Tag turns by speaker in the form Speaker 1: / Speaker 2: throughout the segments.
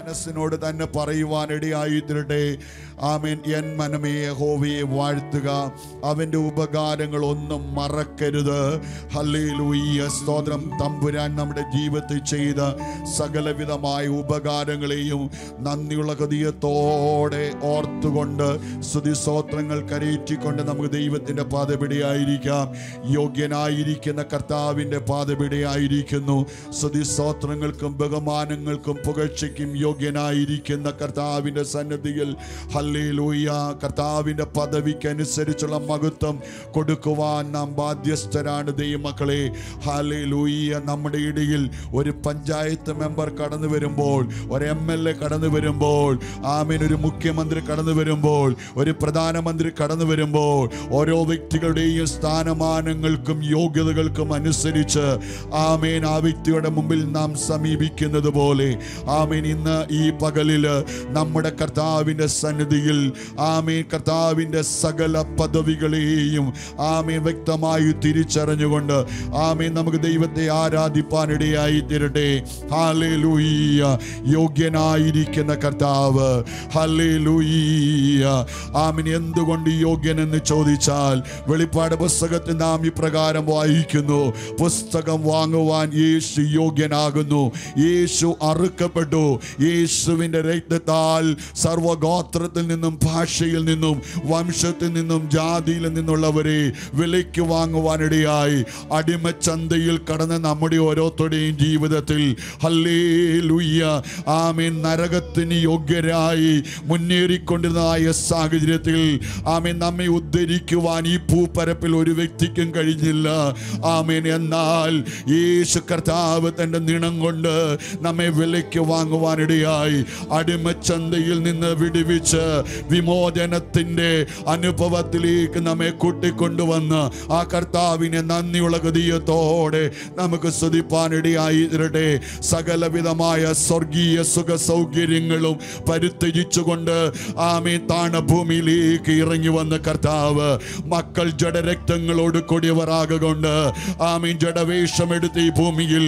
Speaker 1: മനസ്സിനോട് തന്നെ പറയുവാനിടയായി തീരട്ടെ ആമേൻ എൻ മനമേ യഹോവയെ വാഴ്ത്തുക അവൻ്റെ ഉപകാരങ്ങൾ ഒന്നും മറക്കരുത് ഹല്ലേലൂയ്യ സ്തോത്രം തമ്പുരാൻ നമ്മുടെ ജീവിതത്തിൽ ചെയ്ത സകലവിധമായ ഉപകാരങ്ങളെയും നന്ദിയുള്ള ഹൃദയത്തോടെ ഓർത്തുകൊണ്ട് സ്തുതിസ്തോത്രങ്ങൾ കരയേറ്റിക്കൊണ്ട് നമുക്ക് ദൈവത്തിൻ്റെ പാതപിടിയായിരിക്കാം യോഗ്യനായിരിക്കുന്ന കർത്താവിൻ്റെ പാതപിടിയായിരിക്കുന്നു സ്തുതിസ്തോത്രങ്ങൾക്കും ബഹുമാനങ്ങൾക്കും പുകഴ്ചയ്ക്കും യോഗ്യനായിരിക്കുന്ന കർത്താവിൻ്റെ സന്നദ്ധിയിൽ ഹല്ലേലൂയ കർത്താവിൻ്റെ പദവിക്കനുസരിച്ചുള്ള മഹത്വം കൊടുക്കുവാൻ നാം ബാധ്യസ്ഥരാണ് ദൈവമക്കളെ ഹല്ലേലൂയ നമ്മുടെ ഇടയിൽ ഒരു പഞ്ചായത്ത് മെമ്പർ കടന്നു വരുമ്പോൾ ഒരു എം എൽ എ കടന്നു വരുമ്പോൾ ആമീൻ ഒരു മുഖ്യമന്ത്രി കടന്നു വരുമ്പോൾ ഒരു പ്രധാനമന്ത്രി കടന്നു വരുമ്പോൾ ഓരോ വ്യക്തികളുടെയും സ്ഥാനമാനങ്ങൾക്കും യോഗ്യതകൾക്കും അനുസരിച്ച് ആമേൻ ആ വ്യക്തിയുടെ മുമ്പിൽ നാം സമീപിക്കുന്നത് പോലെ ആമേൻ ഇന്ന് ഈ പകലില് നമ്മുടെ കർത്താവിൻ്റെ സന്നിധിയിൽ ആമേൻ കർത്താവിൻ്റെ സകല പദവികളെയും ആമേൻ വ്യക്തമായി തിരിച്ചറിഞ്ഞുകൊണ്ട് ആമേൻ നമുക്ക് ദൈവത്തെ ആരാധിപ്പാനിടയായി തീരട്ടെ ഹാലേലൂയ്യ യോഗ്യനായിരിക്കുന്ന കർത്താവ് ഹല്ലേലൂയ്യ ആമീൻ എന്തുകൊണ്ട് യോഗ്യനെന്ന് ചോദിച്ചാൽ വെളിപ്പാട് പുസ്തകത്തിൽ നാം ഇപ്രകാരം വായിക്കുന്നു പുസ്തകം വാങ്ങുവാൻ യേശു യോഗ്യനാകുന്നു യേശു അറുക്കപ്പെട്ടു യേശുവിൻ്റെ രക്തത്താൽ സർവഗോത്രത്തിൽ നിന്നും ഭാഷയിൽ നിന്നും വംശത്തിൽ നിന്നും ജാതിയിൽ നിന്നുള്ളവരെ വിലയ്ക്ക് വാങ്ങുവാനിടയായി അടിമച്ചന്തയിൽ കടന്ന് നമ്മുടെ ഓരോരുത്തരുടെയും ജീവിതത്തിൽ ഹല്ലേ ലുയ്യ ആമീൻ നരകത്തിന് യോഗ്യരായി മുന്നേറിക്കൊണ്ടിരുന്നതായ സാഹചര്യത്തിൽ ആമീൻ നമ്മെ ഉദ്ധരിക്കുവാൻ ഈ ഭൂപരപ്പിൽ ഒരു വ്യക്തിക്കും കഴിഞ്ഞില്ല ആമീൻ എന്നാൽ യേശു കർത്താവ് തൻ്റെ നിണം കൊണ്ട് നമ്മെ വിലയ്ക്ക് വാങ്ങുവാനിടയായി അടിമച്ചന്തയിൽ നിന്ന് വിടുവിച്ച് വിമോചനത്തിൻ്റെ അനുഭവത്തിലേക്ക് നമ്മെ കൂട്ടിക്കൊണ്ടുവന്ന് ആ കർത്താവിനെ നന്ദിയുള്ള ഗതിയത്തോടെ നമുക്ക് സ്തുതിപ്പാനിടയായി തീരട്ടെ സകലവിധമായ സ്വർഗീയ സുഖ സൗകര്യങ്ങളും പരിത്യജിച്ചുകൊണ്ട് ആമേ താണഭൂമിയിലേക്ക് ഇറങ്ങി വന്ന കർത്താവ് മക്കൾ ജഡരക്തങ്ങളോട് കൊടിയവരാകൊണ്ട് ആമീൻ ജഡവേഷമെടുത്ത് ഈ ഭൂമിയിൽ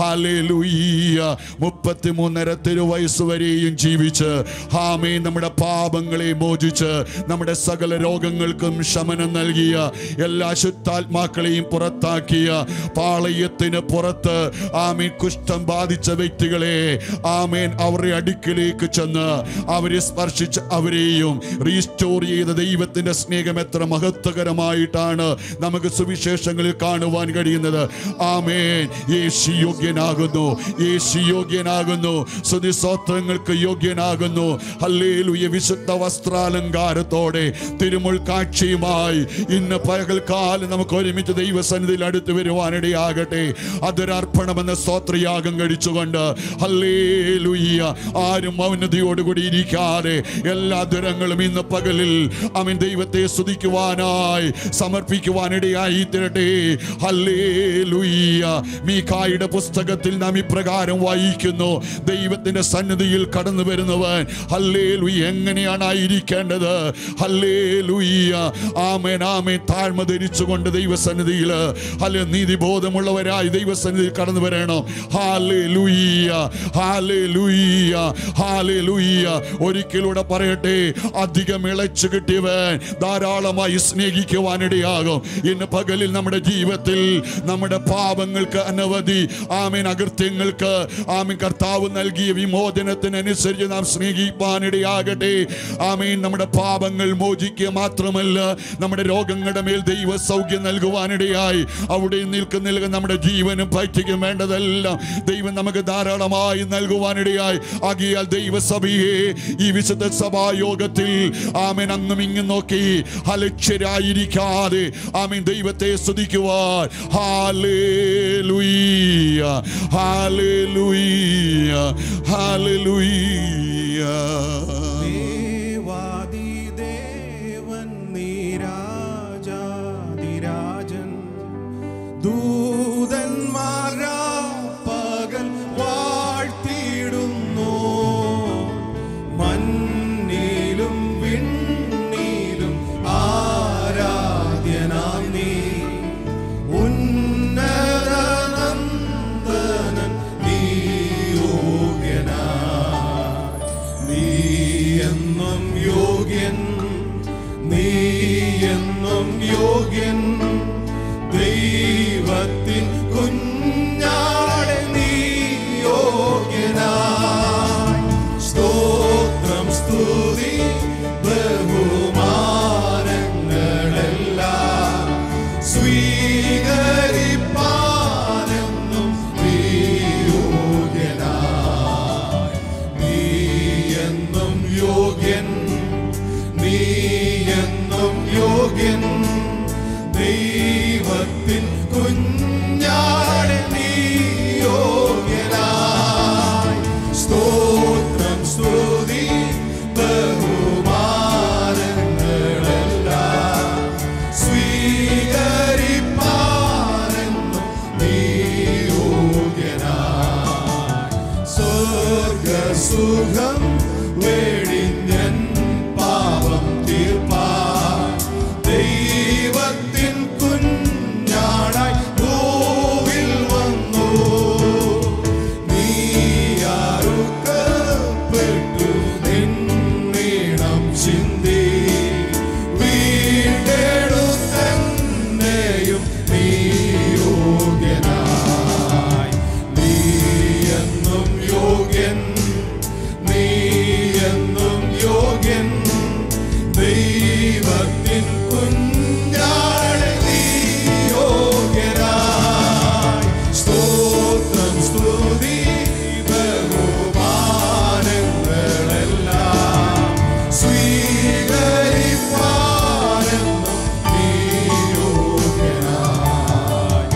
Speaker 1: ഹാലേലൂയ്യ മുപ്പത്തിമൂന്നര തിരുവയസ്സ് വരെയും ജീവിച്ച് ഹാമേ നമ്മുടെ പാപങ്ങളെ മോചിച്ച് നമ്മുടെ സകല രോഗങ്ങൾക്കും ശമനം നൽകിയ എല്ലാ ശുദ്ധാത്മാക്കളെയും പുറത്താക്കിയ പാളയത്തിന് പുറത്ത് ആമീൻ കുഷ്ഠം ബാധിച്ച വ്യക്തികളെ ആമേൻ അവരുടെ അടുക്കിലേക്ക് ചെന്ന് അവരെ സ്പർശിച്ച് അവരെയും റീസ്റ്റോർ ചെയ്ത ദൈവത്തിന്റെ സ്നേഹം എത്ര മഹത്വകരമായിട്ടാണ് നമുക്ക് സുവിശേഷങ്ങളിൽ കാണുവാൻ കഴിയുന്നത് ആമേൻ യേശു യോഗ്യനാകുന്നു യേശു യോഗ്യനാകുന്നു സ്തുതിസ്തോത്രങ്ങൾക്ക് യോഗ്യനാകുന്നു ഹല്ലേലൂയ വിശുദ്ധ വസ്ത്രാലങ്കാരത്തോടെ തിരുമുൾ കാഴ്ചയുമായി ഇന്ന് പകൽക്കാലം നമുക്ക് ഒരുമിച്ച് ദൈവസന്നിധിയിൽ അടുത്ത് വരുവാനിടയാകട്ടെ അതൊരർപ്പണമെന്ന സ്തോത്രയാഗം കഴിച്ചുകൊണ്ട് ഹല്ലേലൂയ ആരും മൗനതയോടുകൂടി ഇരിക്കാതെ എല്ലാ ദുരങ്ങളും ഇന്ന് പകലിൽ അവൻ ദൈവത്തെ സ്തുതിക്കുവാനായി സമർപ്പിക്കുവാനിടയായി തീരട്ടെ ഹല്ലേലൂയ മീഖായുടെ പുസ്തകത്തിൽ നാം ഇപ്രകാരം വായിക്കുന്നു ദൈവത്തിന്റെ സന്നിധിയിൽ കടന്നു വരുന്നവൻ ഹല്ലേലൂയ എങ്ങനെയാണ് ആയിരിക്കേണ്ടത് ഹല്ലേലൂയ ആമേൻ ആമേൻ താഴ്മ ധരിച്ചുകൊണ്ട് ദൈവസന്നിധിയിൽ ഹല്ലെ നീതിബോധമുള്ളവരായി ദൈവസന്നിധിയിൽ കടന്നു വരണം ഹാലേലൂയ ഹാലേലൂയ ഹാലേലൂയ ഒരിക്കലൂടെ പറയട്ടെ അധികം ഇളച്ചു കിട്ടിയവൻ ധാരാളമായി സ്നേഹിക്കുവാനിടയാകും ഇന്ന് പകലിൽ നമ്മുടെ ജീവിതത്തിൽ നമ്മുടെ പാപങ്ങൾക്ക് അനവധി ആമീൻ അകൃത്യങ്ങൾക്ക് ആമീൻ കർത്താവ് നൽകിയ വിമോചനത്തിനനുസരിച്ച് നാം സ്നേഹിപ്പാനിടയാകട്ടെ ആമീൻ നമ്മുടെ പാപങ്ങൾ മോചിക്കുക മാത്രമല്ല നമ്മുടെ രോഗങ്ങളുടെ മേൽ ദൈവ സൗഖ്യം നൽകുവാനിടയായി അവിടെ നിൽക്കുന്നില്ല നമ്മുടെ ജീവനും പറ്റിക്കും വേണ്ടതെല്ലാം ദൈവം നമുക്ക് ധാരാളമായി നൽകുവാനിടയായി ആകിയാൽ ദൈവസഭയെ ഈ വിശുദ്ധ സഭായോഗത്തിൽ ആമീൻ അങ്ങും ഇങ്ങും നോക്കി അലക്ഷ്യരായിരിക്കാതെ ആമീൻ ദൈവത്തെ സ്തുതിക്കുവാൻ ഹാലേലൂയ ഹാലേലൂയ ഹാലേലൂയ
Speaker 2: ദേവാദിദേവൻ നീരാജാതിരാജൻ ദൂതന്മാരാ പകൽ വാഴ്ത്തിയിടുന്നു മണ്ണിലും വിണ്ണിലും ആരാധ്യനാം നീ ഉന്നതനന്ദനൻ നീ യോഗ്യനാ നീ എന്നും യോഗ്യൻ ദൈവത്തിൻ കുഞ്ഞാടെ നീ യോഗ്യനായി സ്തോത്രം സ്തുതി ബഹുമാനങ്ങളെല്ലാം സ്വീകരിപ്പാനെന്നും നീ യോഗ്യനായി നീ എന്നും യോഗ്യൻ നീ എന്നും യോഗ്യൻ ദൈവത്തിൻ കുഞ്ഞാടെ നീ യോഗ്യനായി സ്തോത്രം സ്തുതി ബഹുമാനങ്ങളെല്ലാം സ്വീകരിപ്പാനെന്നും നീ യോഗ്യനായി സ്വർഗസുഖം വെടിഞ്ഞൻ പാപം തീർപ്പാൻ ദൈവത്തിൻ കുഞ്ഞാടായി ഭൂവിൽ വന്നു നീ അറുക്കപ്പെട്ടു നിന്നീണം ചിന്തി വീണ്ടെടുത്തെന്നെയും നീ യോഗ്യനായി നീ എന്നും യോഗ്യൻ നീ എന്നും യോഗ്യൻ ദൈവത്തിൻ കുഞ്ഞാടെ നീ യോഗ്യനായി സ്തോത്രം സ്തുതി ബഹുമാനങ്ങളെല്ലാം സ്വീകരിപ്പാനെന്നും നീ യോഗ്യനായി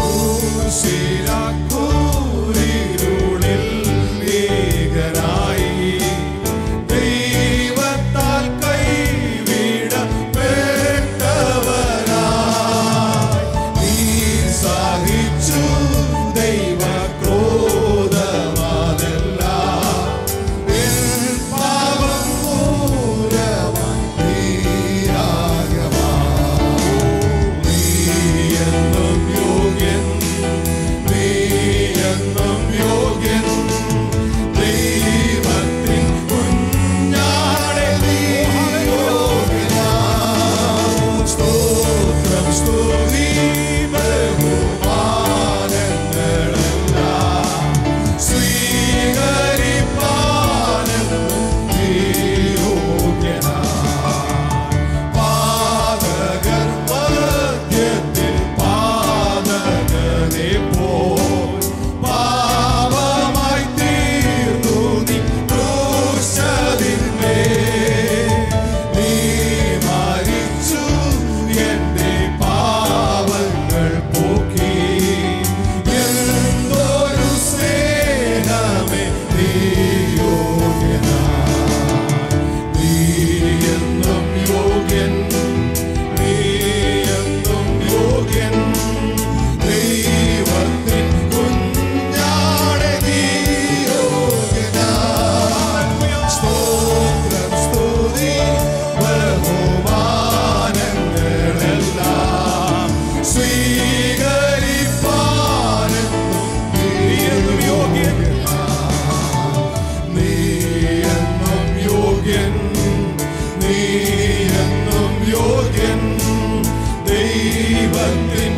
Speaker 2: ക്രൂശിലക്കൂരിരുളിൽ ഏകനായി ദൈവത്താൽ കൈവിടപ്പെട്ടവനായി നീ സഹിച്ചു ദൈവക്രോധമാതെല്ലാം എൻ പാപം മൂലമായി നീയാകമാ നീ എന്നും യോഗ്യൻ നീ എന്നും യോഗ്യൻ ദൈവത്തിൻ കുഞ്ഞാടെ നീ യോഗ്യനായി സ്തോത്രം സ്തുതി ബഹുമാനങ്ങളെല്ലാം സ്വീകരിപ്പാനെന്നും നീ യോഗ്യനായി പാതകർ മധ്യത്തിൽ പാതകനെ പോൽ പാപമായി തീർന്നു നീ ക്രൂശതിന്മേൽ. നീ മരിച്ചു എന്റെ പാവങ്ങൾ പോക്കി എന്തൊരു സ്നേഹമേ നീ യോഗ്യനായി നീ എന്നും യോഗ്യൻ നീ എന്നും യോഗ്യൻ ദൈവത്തിൻ കുഞ്ഞാടെ നീ യോഗ്യനായി സ്തോത്രം സ്തുതി ബഹുമാനങ്ങളെല്ലാം സ്വീകരിപ്പാനെന്നും നീ എന്നും യോഗ്യൻ നീ എന്നും യോഗ്യൻ നീ എന്നും യോഗ്യൻ ദൈവത്തിൻ